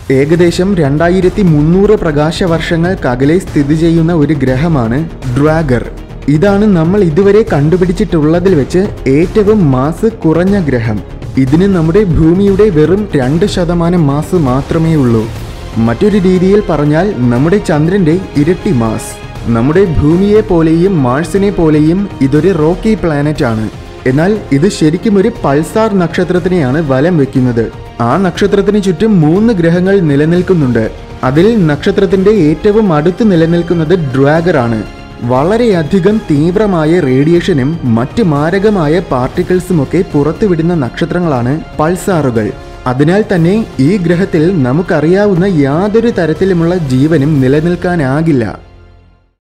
ഏകദേശം രണ്ടായിരത്തി മുന്നൂറ് പ്രകാശ വർഷങ്ങൾക്കകലെ സ്ഥിതി ചെയ്യുന്ന ഒരു ഗ്രഹമാണ് ഡ്രാഗർ ഇതാണ് നമ്മൾ ഇതുവരെ കണ്ടുപിടിച്ചിട്ടുള്ളതിൽ വെച്ച് ഏറ്റവും മാസ് കുറഞ്ഞ ഗ്രഹം ഇതിന് നമ്മുടെ ഭൂമിയുടെ വെറും രണ്ട് ശതമാനം മാസ് മാത്രമേ ഉള്ളൂ മറ്റൊരു രീതിയിൽ പറഞ്ഞാൽ നമ്മുടെ ചന്ദ്രന്റെ ഇരട്ടി മാസ് നമ്മുടെ ഭൂമിയെ പോലെയും മാഴ്സിനെ പോലെയും ഇതൊരു റോക്കി പ്ലാനറ്റ് ആണ് എന്നാൽ ഇത് ശരിക്കും ഒരു പൾസാർ നക്ഷത്രത്തിനെയാണ് വലം വെക്കുന്നത് ആ നക്ഷത്രത്തിന് ചുറ്റും മൂന്ന് ഗ്രഹങ്ങൾ നിലനിൽക്കുന്നുണ്ട് അതിൽ നക്ഷത്രത്തിന്റെ ഏറ്റവും അടുത്ത് നിലനിൽക്കുന്നത് ഡ്രാഗർ ആണ് വളരെയധികം തീവ്രമായ റേഡിയേഷനും മറ്റ് മാരകമായ പാർട്ടിക്കിൾസുമൊക്കെ പുറത്തുവിടുന്ന നക്ഷത്രങ്ങളാണ് പൾസാറുകൾ അതിനാൽ തന്നെ ഈ ഗ്രഹത്തിൽ നമുക്കറിയാവുന്ന യാതൊരു തരത്തിലുമുള്ള ജീവനും നിലനിൽക്കാനാകില്ല